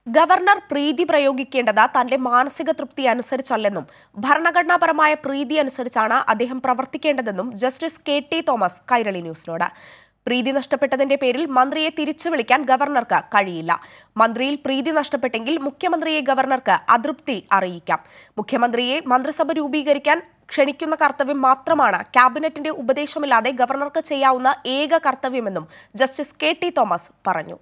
governor പ്രീതി പ്രയോഗിക്കേണ്ടത് തന്റെ മാനസിക തൃപ്തി അനുസരിച്ചല്ലെന്നും ഭരണഘടനാപരമായ പ്രീതി അനുസരിച്ചാണ് അദ്ദേഹം പ്രവർത്തിക്കേണ്ടതെന്നും Justice K T Thomas Kairali ന്യൂസിനോട് പ്രീതി നഷ്ടപ്പെട്ടതിന്റെ പേരിൽ മന്ത്രിയെ തിരിച്ചു വിളിക്കാൻ ഗവർണർക്ക് കഴിയില്ല മന്ത്രിയിൽ പ്രീതി നഷ്ടപ്പെട്ടെങ്കിൽ മുഖ്യമന്ത്രിയെ ഗവർണർക്ക് അതൃപ്തി അറിയിക്കാം മുഖ്യമന്ത്രിയെ മന്ത്രിസഭ രൂപീകരിക്കാൻ ക്ഷണിക്കുന്ന കർത്തവ്യം മാത്രമാണ് ക്യാബിനറ്റിന്റെ ഉപദേശമില്ലാതെ ഗവർണർക്ക് ചെയ്യാവുന്ന ഏക കർത്തവ്യമെന്നും ജസ്റ്റിസ് കെ ടി തോമസ് പറഞ്ഞു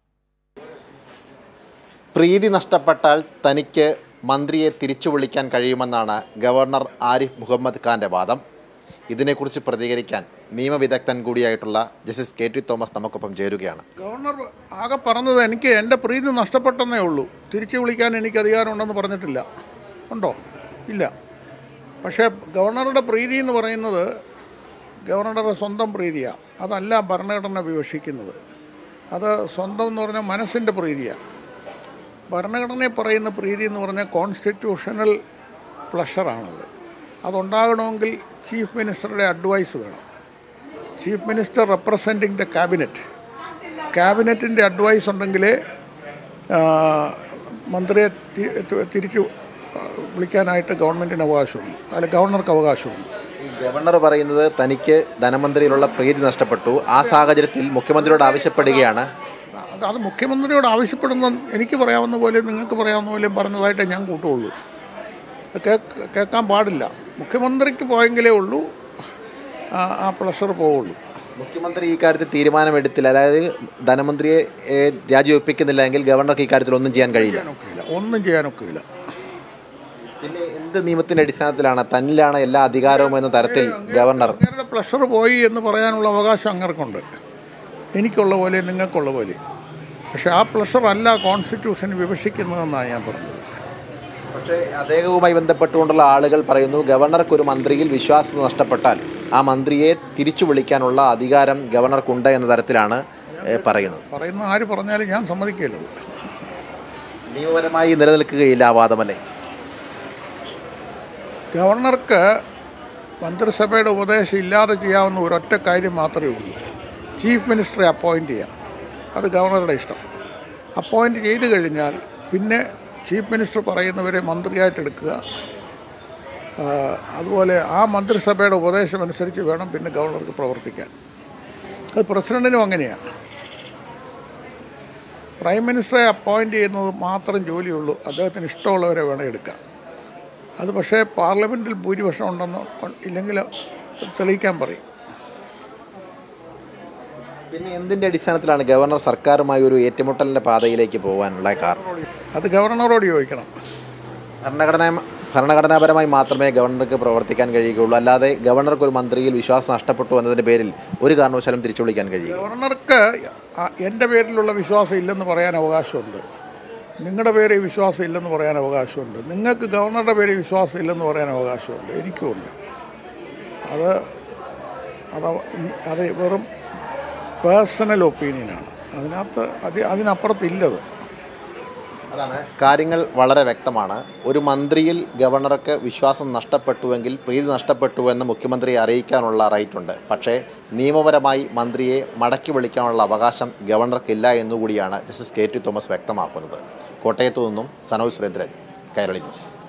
പ്രീതി നഷ്ടപ്പെട്ടാൽ തനിക്ക് മന്ത്രിയെ തിരിച്ചു വിളിക്കാൻ കഴിയുമെന്നാണ് ഗവർണർ ആരിഫ് മുഹമ്മദ് ഖാന്റെ വാദം ഇതിനെക്കുറിച്ച് പ്രതികരിക്കാൻ നിയമവിദഗ്ധൻ കൂടിയായിട്ടുള്ള ജസ്റ്റിസ് കെ ടി തോമസ് നമുക്കൊപ്പം ചേരുകയാണ് ഗവർണർ ആകെ പറഞ്ഞത് എനിക്ക് എൻ്റെ പ്രീതി നഷ്ടപ്പെട്ടെന്നേ ഉള്ളൂ തിരിച്ചു വിളിക്കാൻ എനിക്ക് അധികാരമുണ്ടെന്ന് പറഞ്ഞിട്ടില്ല ഉണ്ടോ ഇല്ല പക്ഷേ ഗവർണറുടെ പ്രീതി എന്ന് പറയുന്നത് ഗവർണറുടെ സ്വന്തം പ്രീതിയാണ് അതല്ല ഭരണഘടന വിവക്ഷിക്കുന്നത് അത് സ്വന്തം എന്ന് പറഞ്ഞാൽ മനസ്സിൻ്റെ പ്രീതിയാണ് ഭരണഘടനയെ പറയുന്ന പ്രീതി എന്ന് പറഞ്ഞാൽ കോൺസ്റ്റിറ്റ്യൂഷണൽ പ്ലഷറാണത് അതുണ്ടാകണമെങ്കിൽ ചീഫ് മിനിസ്റ്ററുടെ അഡ്വൈസ് വേണം chief minister representing the cabinet ക്യാബിനറ്റിൻ്റെ അഡ്വൈസ് ഉണ്ടെങ്കിലേ ആ, മന്ത്രിയെ തി- തി- തിരിച്ചു ആ, വിളിക്കാനായിട്ട് ഗവൺമെൻറ്റിന് അവകാശമുള്ളൂ അല്ല ഗവർണർക്ക് അവകാശമുള്ളൂ ഈ ഗവർണർ പറയുന്നത് തനിക്ക് ധനമന്ത്രിയിലുള്ള പ്രീതി നഷ്ടപ്പെട്ടു ആ സാഹചര്യത്തിൽ മുഖ്യമന്ത്രിയോട് ആവശ്യപ്പെടുകയാണ് അത് അത് മുഖ്യമന്ത്രിയോട് ആവശ്യപ്പെടുന്ന എനിക്ക് പറയാവുന്ന പോലെ നിങ്ങൾക്ക് പറയാവുന്ന പോലെയും പറഞ്ഞതായിട്ടേ ഞാൻ കൂട്ടുള്ളൂ അത് കേക്ക് കേൾക്കാൻ പാടില്ല മുഖ്യമന്ത്രിക്ക് പോയെങ്കിലേ ഉള്ളൂ ആ ആ പ്ലഷർ പോവുള്ളൂ മുഖ്യമന്ത്രി ഈ കാര്യത്തിൽ തീരുമാനമെടുത്തില്ല അതായത് ധനമന്ത്രിയെ ഏ, രാജിവെപ്പിക്കുന്നില്ല എങ്കിൽ ഗവർണർക്ക് ഈ കാര്യത്തിൽ ഒന്നും ചെയ്യാൻ കഴിയില്ല ചെയ്യാനൊക്കില്ല ഒന്നും ചെയ്യാനൊക്കില്ല പിന്നെ എന്ത് നിയമത്തിന്റെ അടിസ്ഥാനത്തിലാണ് തന്നിലാണ് എല്ലാ അധികാരവും എന്ന തരത്തിൽ ഗവർണർ അങ്ങേരുടെ പ്ലഷർ പോയി എന്ന് പറയാനുള്ള അവകാശം അങ്ങർക്കുണ്ട് എനിക്കുള്ള പോലെ നിങ്ങൾക്കുള്ള പോലെ പക്ഷേ ആ പ്ലഷർ അല്ല കോൺസ്റ്റിറ്റ്യൂഷൻ വിഭജിക്കുന്നതെന്നാണ് ഞാൻ പറഞ്ഞത് പക്ഷേ അദ്ദേഹവുമായി ബന്ധപ്പെട്ടുകൊണ്ടുള്ള ആളുകൾ പറയുന്നു ഗവർണർക്ക് ഒരു മന്ത്രിയിൽ വിശ്വാസം നഷ്ടപ്പെട്ടാൽ ആ മന്ത്രിയെ തിരിച്ചു വിളിക്കാനുള്ള അധികാരം ഗവർണർക്കുണ്ട് എന്ന തരത്തിലാണ് ഏ, പറയുന്നത് പറയുന്ന ആര് പറഞ്ഞാലും ഞാൻ സമ്മതിക്കില്ല നിയമപരമായി നിലനിൽക്കുകയില്ല ആ വാദമല്ലേ ഗവർണർക്ക് മന്ത്രിസഭയുടെ ഉപദേശം ഇല്ലാതെ ചെയ്യാവുന്ന ഒരൊറ്റ കാര്യം മാത്രമേ ഉള്ളൂ ചീഫ് മിനിസ്റ്ററെ അപ്പോയിൻ്റ് ചെയ്യാം അത് ഗവർണറുടെ ഇഷ്ടം അപ്പോയിൻ്റ് ചെയ്ത് കഴിഞ്ഞാൽ പിന്നെ ചീഫ് മിനിസ്റ്റർ പറയുന്നവരെ മന്ത്രിയായിട്ട് എടുക്കുക ആ, അതുപോലെ ആ മന്ത്രിസഭയുടെ ഉപദേശം അനുസരിച്ച് വേണം പിന്നെ ഗവർണർക്ക് പ്രവർത്തിക്കാൻ അത് പ്രസിഡൻറ്റിനും അങ്ങനെയാണ് പ്രൈം മിനിസ്റ്ററെ അപ്പോയിൻ്റ് ചെയ്യുന്നത് മാത്രം ജോലിയുള്ളൂ അദ്ദേഹത്തിന് ഇഷ്ടമുള്ളവരെ വേണം എടുക്കാം അത് പക്ഷേ പാർലമെൻറ്റിൽ ഭൂരിപക്ഷം ഉണ്ടെന്ന് ഇല്ലെങ്കിൽ തെളിയിക്കാൻ പറയും പിന്നെ എന്തിന്റെ അടിസ്ഥാനത്തിലാണ് ഗവർണർ സർക്കാരുമായി ഒരു ഏറ്റുമുട്ടലിന്റെ പാതയിലേക്ക് പോകാനുള്ള കാരണം അത് ഗവർണറോട് ചോദിക്കണം ഭരണഘടന ഭരണഘടനാപരമായി മാത്രമേ ഗവർണർക്ക് പ്രവർത്തിക്കാൻ കഴിയുകയുള്ളൂ അല്ലാതെ ഗവർണർക്ക് ഒരു മന്ത്രിയിൽ വിശ്വാസം നഷ്ടപ്പെട്ടു എന്നതിന്റെ പേരിൽ ഒരു കാരണവശാലും തിരിച്ചു വിളിക്കാൻ കഴിയും ഗവർണർക്ക് ആ- എൻ്റെ പേരിലുള്ള വിശ്വാസം ഇല്ലെന്ന് പറയാൻ അവകാശമുണ്ട് നിങ്ങളുടെ പേരിൽ വിശ്വാസം ഇല്ലെന്ന് പറയാൻ അവകാശമുണ്ട് നിങ്ങൾക്ക് ഗവർണറുടെ പേരിൽ വിശ്വാസം ഇല്ലെന്ന് പറയാൻ അവകാശമുണ്ട് എനിക്കുമുണ്ട് അത് അത് ഈ- അത് വെറും പേഴ്സണൽ ഒപ്പീനിയനാണ് അതിനകത്ത് അത് അതിനപ്പുറത്തില്ലത് അതാണ് കാര്യങ്ങൾ വളരെ വ്യക്തമാണ് ഒരു മന്ത്രിയിൽ ഗവർണർക്ക് വിശ്വാസം നഷ്ടപ്പെട്ടുവെങ്കിൽ പ്രീതി നഷ്ടപ്പെട്ടു എന്ന് മുഖ്യമന്ത്രിയെ അറിയിക്കാനുള്ള റൈറ്റ് ഉണ്ട് പക്ഷേ നിയമപരമായി മന്ത്രിയെ മടക്കി വിളിക്കാനുള്ള അവകാശം ഗവർണർക്കില്ല എന്നുകൂടിയാണ് ജസ്റ്റിസ് കെ ടി തോമസ് വ്യക്തമാക്കുന്നത് കോട്ടയത്തു നിന്നും സനോജ് സുരേന്ദ്രൻ കൈരളി ന്യൂസ്